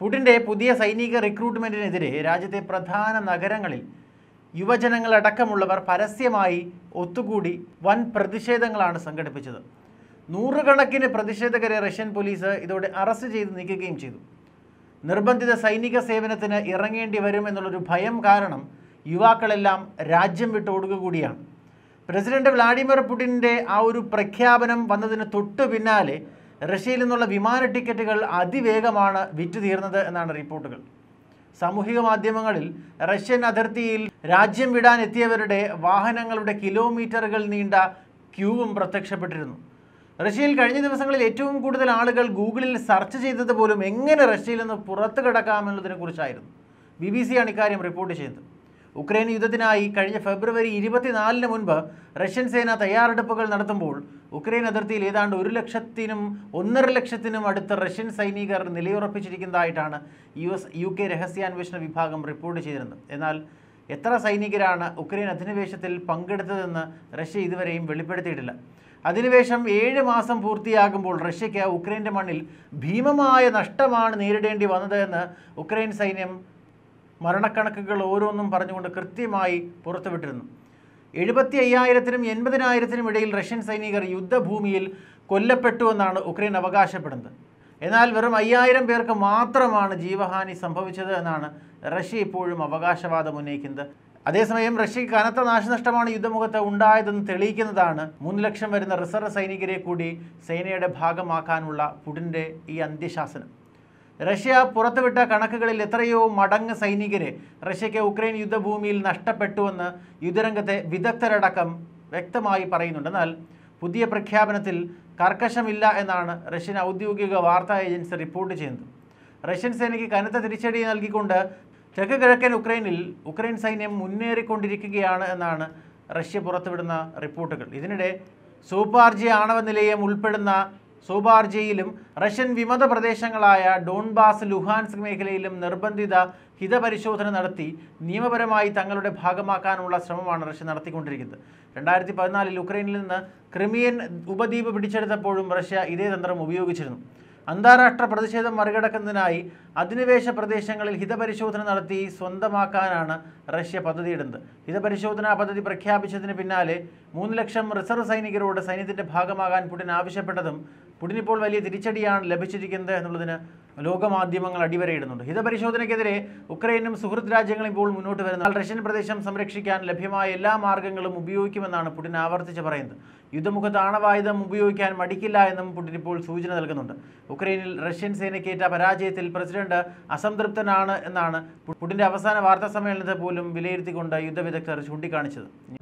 പുടിൻ്റെ പുതിയ സൈനിക റിക്രൂട്ട്മെൻറ്റിനെതിരെ രാജ്യത്തെ പ്രധാന നഗരങ്ങളിൽ യുവജനങ്ങളടക്കമുള്ളവർ പരസ്യമായി ഒത്തുകൂടി വൻ പ്രതിഷേധങ്ങളാണ് സംഘടിപ്പിച്ചത് നൂറുകണക്കിന് പ്രതിഷേധകരെ റഷ്യൻ പോലീസ് ഇതോടെ അറസ്റ്റ് ചെയ്ത് നീക്കുകയും ചെയ്തു നിർബന്ധിത സൈനിക സേവനത്തിന് ഇറങ്ങേണ്ടി വരും എന്നുള്ളൊരു ഭയം കാരണം യുവാക്കളെല്ലാം രാജ്യം വിട്ടോടുക കൂടിയാണ് പ്രസിഡന്റ് വ്ളാഡിമിർ പുടിൻ്റെ ആ ഒരു പ്രഖ്യാപനം വന്നതിന് തൊട്ടു പിന്നാലെ റഷ്യയിൽ നിന്നുള്ള വിമാന ടിക്കറ്റുകൾ അതിവേഗമാണ് വിറ്റു തീർന്നത് എന്നാണ് റിപ്പോർട്ടുകൾ സാമൂഹിക മാധ്യമങ്ങളിൽ റഷ്യൻ അതിർത്തിയിൽ രാജ്യം വിടാൻ എത്തിയവരുടെ വാഹനങ്ങളുടെ കിലോമീറ്ററുകൾ നീണ്ട ക്യൂവും പ്രത്യക്ഷപ്പെട്ടിരുന്നു റഷ്യയിൽ കഴിഞ്ഞ ദിവസങ്ങളിൽ ഏറ്റവും കൂടുതൽ ആളുകൾ ഗൂഗിളിൽ സെർച്ച് ചെയ്തത് പോലും എങ്ങനെ റഷ്യയിൽ നിന്ന് പുറത്തു കിടക്കാമെന്നതിനെ കുറിച്ചായിരുന്നു ബി ബി സിയാണ് ഇക്കാര്യം റിപ്പോർട്ട് ചെയ്തത് ഉക്രൈൻ യുദ്ധത്തിനായി കഴിഞ്ഞ ഫെബ്രുവരി ഇരുപത്തിനാലിന് മുൻപ് റഷ്യൻ സേന തയ്യാറെടുപ്പുകൾ നടത്തുമ്പോൾ ഉക്രൈൻ അതിർത്തിയിൽ ഏതാണ്ട് ഒരു ലക്ഷത്തിനും ഒന്നര ലക്ഷത്തിനും അടുത്ത് റഷ്യൻ സൈനികർ നിലയുറപ്പിച്ചിരിക്കുന്നതായിട്ടാണ് യു എസ് യു കെ രഹസ്യാന്വേഷണ വിഭാഗം റിപ്പോർട്ട് ചെയ്തിരുന്നത് എന്നാൽ എത്ര സൈനികരാണ് ഉക്രൈൻ അധിനിവേശത്തിൽ പങ്കെടുത്തതെന്ന് റഷ്യ ഇതുവരെയും വെളിപ്പെടുത്തിയിട്ടില്ല അധിനിവേശം ഏഴ് മാസം പൂർത്തിയാകുമ്പോൾ റഷ്യയ്ക്ക് ഉക്രൈൻ്റെ മണ്ണിൽ ഭീമമായ നഷ്ടമാണ് നേരിടേണ്ടി വന്നത് എന്ന് ഉക്രൈൻ സൈന്യം മരണക്കണക്കുകൾ ഓരോന്നും പറഞ്ഞുകൊണ്ട് കൃത്യമായി പുറത്തുവിട്ടിരുന്നു എഴുപത്തി അയ്യായിരത്തിനും എൺപതിനായിരത്തിനും ഇടയിൽ റഷ്യൻ സൈനികർ യുദ്ധഭൂമിയിൽ കൊല്ലപ്പെട്ടുവെന്നാണ് ഉക്രൈൻ അവകാശപ്പെടുന്നത് എന്നാൽ വെറും അയ്യായിരം പേർക്ക് മാത്രമാണ് ജീവഹാനി സംഭവിച്ചത് എന്നാണ് റഷ്യ ഇപ്പോഴും അവകാശവാദം ഉന്നയിക്കുന്നത് അതേസമയം റഷ്യയ്ക്ക് കനത്ത നാശനഷ്ടമാണ് യുദ്ധമുഖത്ത് ഉണ്ടായതെന്ന് തെളിയിക്കുന്നതാണ് മൂന്ന് ലക്ഷം വരുന്ന റിസർവ് സൈനികരെ കൂടി സേനയുടെ ഭാഗമാക്കാനുള്ള പുടിൻ്റെ ഈ അന്ത്യശാസനം റഷ്യ പുറത്തുവിട്ട കണക്കുകളിൽ എത്രയോ മടങ്ങ് സൈനികരെ റഷ്യയ്ക്ക് ഉക്രൈൻ യുദ്ധഭൂമിയിൽ നഷ്ടപ്പെട്ടുവെന്ന് യുദ്ധരംഗത്തെ വിദഗ്ധരടക്കം വ്യക്തമായി പറയുന്നുണ്ട് എന്നാൽ പുതിയ പ്രഖ്യാപനത്തിൽ കർക്കശമില്ല എന്നാണ് റഷ്യൻ ഔദ്യോഗിക വാർത്താ ഏജൻസി റിപ്പോർട്ട് ചെയ്യുന്നത് റഷ്യൻ സേനയ്ക്ക് കനത്ത തിരിച്ചടി നൽകിക്കൊണ്ട് തെക്ക് കിഴക്കൻ ഉക്രൈനിൽ ഉക്രൈൻ സൈന്യം മുന്നേറിക്കൊണ്ടിരിക്കുകയാണ് എന്നാണ് റഷ്യ പുറത്തുവിടുന്ന റിപ്പോർട്ടുകൾ ഇതിനിടെ സൂപ്പാർജി ആണവ നിലയം ഉൾപ്പെടുന്ന സോബാർജയിലും റഷ്യൻ വിമത പ്രദേശങ്ങളായ ഡോൺബാസ് ലുഹാൻസ്ക് മേഖലയിലും നിർബന്ധിത ഹിതപരിശോധന നടത്തി നിയമപരമായി തങ്ങളുടെ ഭാഗമാക്കാനുള്ള ശ്രമമാണ് റഷ്യ നടത്തിക്കൊണ്ടിരിക്കുന്നത് രണ്ടായിരത്തി പതിനാലിൽ ഉക്രൈനിൽ നിന്ന് ക്രിമിയൻ ഉപദ്വീപ് പിടിച്ചെടുത്തപ്പോഴും റഷ്യ ഇതേ തന്ത്രം ഉപയോഗിച്ചിരുന്നു അന്താരാഷ്ട്ര പ്രതിഷേധം മറികടക്കുന്നതിനായി അധിനിവേശ പ്രദേശങ്ങളിൽ ഹിതപരിശോധന നടത്തി സ്വന്തമാക്കാനാണ് റഷ്യ പദ്ധതിയിടുന്നത് ഹിതപരിശോധനാ പദ്ധതി പ്രഖ്യാപിച്ചതിന് പിന്നാലെ മൂന്ന് ലക്ഷം റിസർവ് സൈനികരോട് സൈന്യത്തിന്റെ ഭാഗമാകാൻ പുടിൻ ആവശ്യപ്പെട്ടതും പുടിൻ ഇപ്പോൾ വലിയ തിരിച്ചടിയാണ് ലഭിച്ചിരിക്കുന്നത് എന്നുള്ളതിന് ലോകമാധ്യമങ്ങൾ അടിവരയിടുന്നുണ്ട് ഹിതപരിശോധനയ്ക്കെതിരെ ഉക്രൈനും സുഹൃത്ത് രാജ്യങ്ങളും ഇപ്പോൾ മുന്നോട്ട് വരുന്ന റഷ്യൻ പ്രദേശം സംരക്ഷിക്കാൻ ലഭ്യമായ എല്ലാ മാർഗങ്ങളും ഉപയോഗിക്കുമെന്നാണ് പുടിൻ ആവർത്തിച്ച് പറയുന്നത് യുദ്ധമുഖത്ത് ആണവായുധം ഉപയോഗിക്കാൻ മടിക്കില്ല എന്നും പുടിൻ ഇപ്പോൾ സൂചന നൽകുന്നുണ്ട് ഉക്രൈനിൽ റഷ്യൻ സേനയ്ക്കേറ്റ പരാജയത്തിൽ പ്രസിഡന്റ് അസംതൃപ്തനാണ് എന്നാണ് പുടിൻ്റെ അവസാന വാർത്താ സമ്മേളനത്തെ പോലും വിലയിരുത്തിക്കൊണ്ട് യുദ്ധവിദഗ്ധർ ചൂണ്ടിക്കാണിച്ചത്